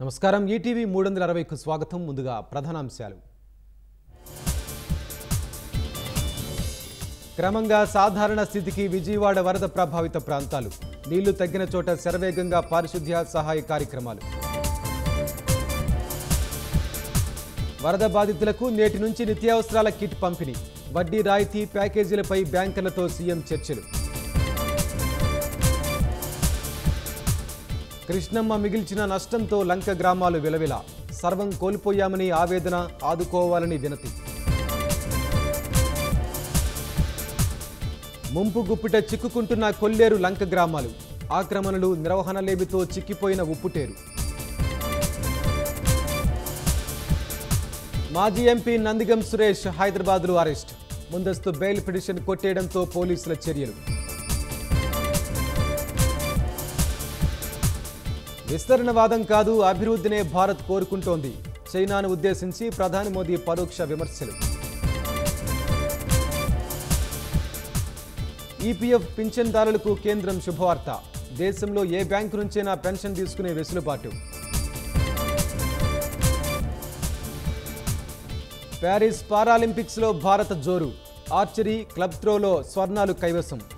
నమస్కారం ఈటీవీ మూడు వందల అరవైకు స్వాగతం ముందుగా ప్రధానాంశాలు క్రమంగా సాధారణ స్థితికి విజయవాడ వరద ప్రభావిత ప్రాంతాలు నీళ్లు తగ్గిన చోట శరవేగంగా పారిశుద్ధ్య సహాయ కార్యక్రమాలు వరద బాధితులకు నేటి నుంచి నిత్యావసరాల కిట్ పంపిణీ వడ్డీ రాయితీ ప్యాకేజీలపై బ్యాంకర్లతో సీఎం చర్చలు కృష్ణమ్మ మిగిల్చిన నష్టంతో లంక గ్రామాలు విలవిల సర్వం కోల్పోయామని ఆవేదన ఆదుకోవాలని వినతి ముంపు గుప్పిట చిక్కుకుంటున్న కొల్లేరు లంక గ్రామాలు ఆక్రమణలు నిర్వహణ లేమితో చిక్కిపోయిన ఉప్పుటేరు మాజీ ఎంపీ నందిగం సురేష్ హైదరాబాద్లో అరెస్ట్ ముందస్తు బెయిల్ పిటిషన్ కొట్టేయడంతో పోలీసుల చర్యలు విస్తరణవాదం కాదు అభివృద్ధినే భారత్ కోరుకుంటోంది చైనాను ఉద్దేశించి ప్రధాని మోదీ పరోక్ష విమర్శలు ఈపీఎఫ్ పింఛన్దారులకు కేంద్రం శుభవార్త దేశంలో ఏ బ్యాంకు నుంచైనా పెన్షన్ తీసుకునే వెసులుబాటు ప్యారిస్ పారాలింపిక్స్లో భారత జోరు ఆర్చరీ క్లబ్ త్రోలో స్వర్ణాలు కైవసం